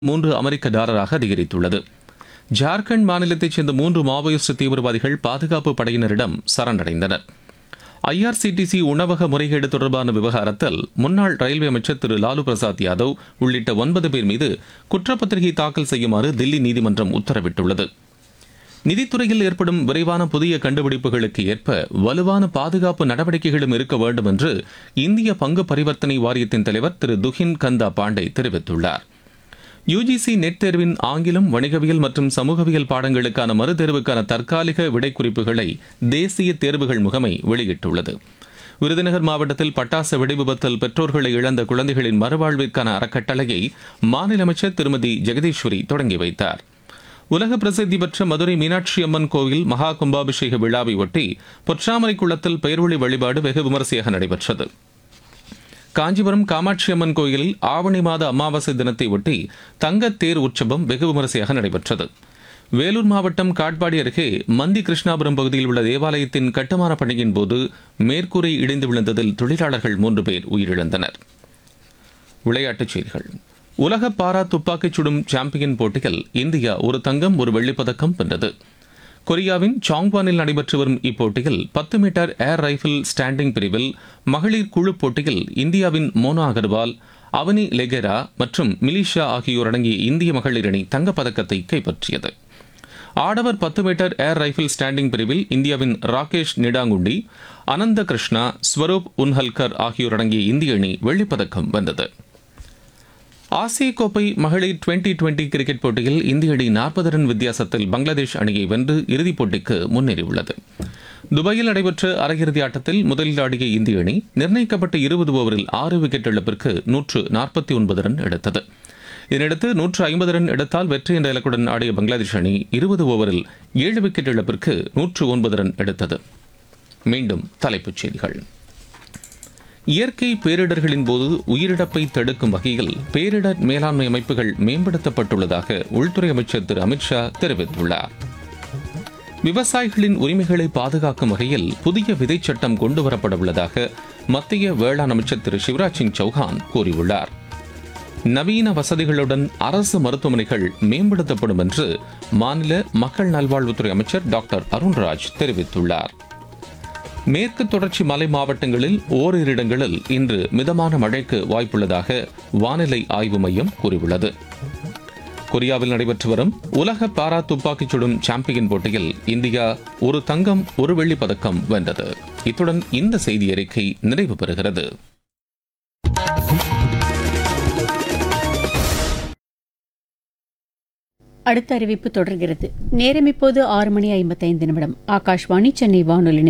மூன்று அமெரிக்க டாலராக அதிகரித்துள்ளது ஜார்க்கண்ட் மாநிலத்தைச் சேர்ந்த மூன்று மாவோயிஸ்ட் தீவிரவாதிகள் பாதுகாப்பு படையினரிடம் சரணடைந்தனர் ஐஆர்சிடிசி உணவக முறைகேடு தொடர்பான விவகாரத்தில் முன்னாள் ரயில்வே அமைச்சர் திரு லாலு பிரசாத் யாதவ் உள்ளிட்ட ஒன்பது பேர் மீது குற்றப்பத்திரிகை தாக்கல் செய்யுமாறு தில்லி நீதிமன்றம் உத்தரவிட்டுள்ளது நிதித்துறையில் ஏற்படும் விரைவான புதிய கண்டுபிடிப்புகளுக்கு ஏற்ப வலுவான பாதுகாப்பு நடவடிக்கைகளும் இருக்க வேண்டும் என்று இந்திய பங்கு பரிவர்த்தனை வாரியத்தின் தலைவர் திரு துஹின் கந்தா பாண்டே தெரிவித்துள்ளார் யுஜிசி நெட் தேர்வின் ஆங்கிலம் வணிகவியல் மற்றும் சமூகவியல் பாடங்களுக்கான மறுதேர்வுக்கான தற்காலிக விடைக்குறிப்புகளை தேசிய தேர்வுகள் முகமை வெளியிட்டுள்ளது விருதுநகர் மாவட்டத்தில் பட்டாசு வெடிவிபத்தில் பெற்றோர்களை இழந்த குழந்தைகளின் மறுவாழ்விற்கான அறக்கட்டளையை மாநில அமைச்சர் திருமதி ஜெகதீஸ்வரி தொடங்கி வைத்தார் உலக பிரசித்தி பெற்ற மதுரை மீனாட்சி அம்மன் கோவில் மகா கும்பாபிஷேக விழாவை ஒட்டி பொற்றாமரை குளத்தில் பெயர்வழி வழிபாடு வெகு விமரிசையாக நடைபெற்றது காஞ்சிபுரம் காமாட்சி அம்மன் கோயிலில் ஆவணி மாத அமாவாசை தினத்தை ஒட்டி தங்கத் தேர் உற்சவம் வெகு விமரிசையாக நடைபெற்றது வேலூர் மாவட்டம் காட்பாடி அருகே மந்தி கிருஷ்ணாபுரம் பகுதியில் உள்ள தேவாலயத்தின் கட்டுமான பணியின் போது மேற்கூரை இடிந்து விழுந்ததில் தொழிலாளர்கள் மூன்று பேர் உயிரிழந்தனர் விளையாட்டுச் செய்திகள் உலக பாரா துப்பாக்கிச் சுடும் சாம்பியன் போட்டியில் இந்தியா ஒரு தங்கம் ஒரு வெள்ளிப் பதக்கம் வென்றது கொரியாவின் சாங்வானில் நடைபெற்று வரும் இப்போட்டியில் பத்து மீட்டர் ஏர் ரைஃபிள் ஸ்டாண்டிங் பிரிவில் மகளிர் குழு போட்டியில் இந்தியாவின் மோனா அகர்வால் அவனி லெகெரா மற்றும் மிலிஷா ஆகியோர் அடங்கிய இந்திய மகளிர் அணி தங்கப்பதக்கத்தை கைப்பற்றியது ஆடவர் பத்து மீட்டர் ஏர் ரைஃபிள் ஸ்டாண்டிங் பிரிவில் இந்தியாவின் ராகேஷ் நிடாங்குண்டி அனந்த கிருஷ்ணா ஸ்வரூப் உன்ஹல்கர் ஆகியோர் அடங்கிய இந்திய அணி வெள்ளிப்பதக்கம் வென்றது ஆசிய கோப்பை மகளிர் டுவெண்டி டுவெண்டி கிரிக்கெட் போட்டியில் இந்திய அணி நாற்பது ரன் வித்தியாசத்தில் பங்களாதேஷ் அணியை வென்று இறுதிப் போட்டிக்கு முன்னேறியுள்ளது துபாயில் நடைபெற்ற அரையிறுதி ஆட்டத்தில் முதலில் ஆடிய இந்திய அணி நிர்ணயிக்கப்பட்ட இருபது ஓவரில் ஆறு விக்கெட் இழப்பிற்கு நூற்று நாற்பத்தி ஒன்பது ரன் எடுத்தது இதனையடுத்து நூற்று ஐம்பது ரன் எடுத்தால் வெற்றி என்ற இலக்குடன் ஆடிய பங்களாதேஷ் அணி இருபது ஓவரில் ஏழு விக்கெட் இழப்பிற்கு நூற்று ஒன்பது ரன் எடுத்தது மீண்டும் தலைப்புச் செய்திகள் இயற்கை பேரிடர்களின் போது உயிரிழப்பை தடுக்கும் வகையில் பேரிடர் மேலாண்மை அமைப்புகள் மேம்படுத்தப்பட்டுள்ளதாக உள்துறை அமைச்சர் திரு அமித்ஷா தெரிவித்துள்ளார் விவசாயிகளின் உரிமைகளை பாதுகாக்கும் வகையில் புதிய விதைச் சட்டம் கொண்டுவரப்பட உள்ளதாக மத்திய வேளாண் அமைச்சர் திரு சிவராஜ் சிங் சௌஹான் கூறியுள்ளார் நவீன வசதிகளுடன் அரசு மருத்துவமனைகள் மேம்படுத்தப்படும் என்று மாநில மக்கள் நல்வாழ்வுத்துறை அமைச்சர் டாக்டர் அருண்ராஜ் தெரிவித்துள்ளார் மேற்கு தொடர்ச்சி மலை மாவட்டங்களில் ஓரிரு இடங்களில் இன்று மிதமான மழைக்கு வாய்ப்புள்ளதாக வானிலை ஆய்வு மையம் கூறியுள்ளது கொரியாவில் நடைபெற்று வரும் உலக பாரா துப்பாக்கிச் சுடும் சாம்பியன் போட்டியில் இந்தியா ஒரு தங்கம் ஒரு வெள்ளிப் பதக்கம் வென்றது இத்துடன் இந்த செய்தி அறிக்கை நிறைவு பெறுகிறது அடுத்த அறிவிப்பு தொடர்கிறது நேரம் இப்போது ஆறு மணி ஐம்பத்தைந்து நிமிடம் ஆகாஷ்வாணி சென்னை வானொலி